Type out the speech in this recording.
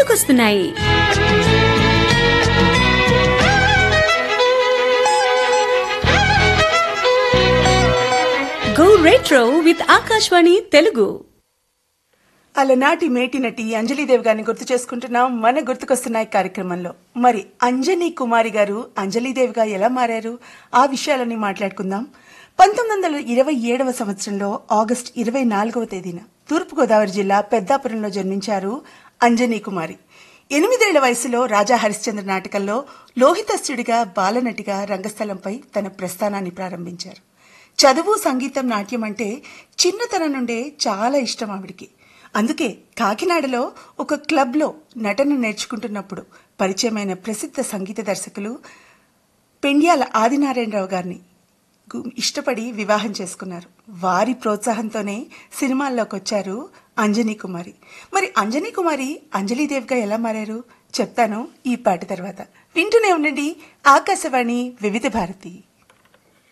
గుర్తుకొస్తున్నాయి go retro with Akashvani Telugu అలనాటి మేటి నటి అంజలీదేవి గారిని గుర్తు చేసుకుంటున్నాం మన గుర్తుకొస్తున్నాయి కార్యక్రమంలో మరి అంజనీ కుమారి గారు అంజలీదేవిగా ఎలా మారారు ఆ విషయాలని మాట్లాడుకుందాం పంతొమ్మిది వందల ఇరవై ఏడవ సంవత్సరంలో ఆగస్టు ఇరవై నాలుగవ తేదీన తూర్పుగోదావరి జిల్లా పెద్దాపురంలో జన్మించారు అంజనీ కుమారి ఎనిమిదేళ్ల వయసులో రాజా హరిశ్చంద్ర నాటకంలో లోహితస్యుడిగా బాలనటిగా రంగస్థలంపై తన ప్రస్థానాన్ని ప్రారంభించారు చదువు సంగీతం నాట్యం అంటే చిన్నతనం నుండే చాలా ఇష్టం ఆవిడికి అందుకే కాకినాడలో ఒక క్లబ్లో నటన నేర్చుకుంటున్నప్పుడు పరిచయమైన ప్రసిద్ధ సంగీత దర్శకులు పెండ్యాల ఆదినారాయణరావు గారిని గు- ఇష్టపడి వివాహం చేసుకున్నారు వారి ప్రోత్సాహంతోనే సినిమాల్లోకి వచ్చారు అంజనీ కుమారి మరి అంజనీ కుమారి అంజలీదేవిగా ఎలా మారారు చెప్తాను ఈ పాట తర్వాత వింటూనే ఉండండి ఆకాశవాణి వివిధ భారతి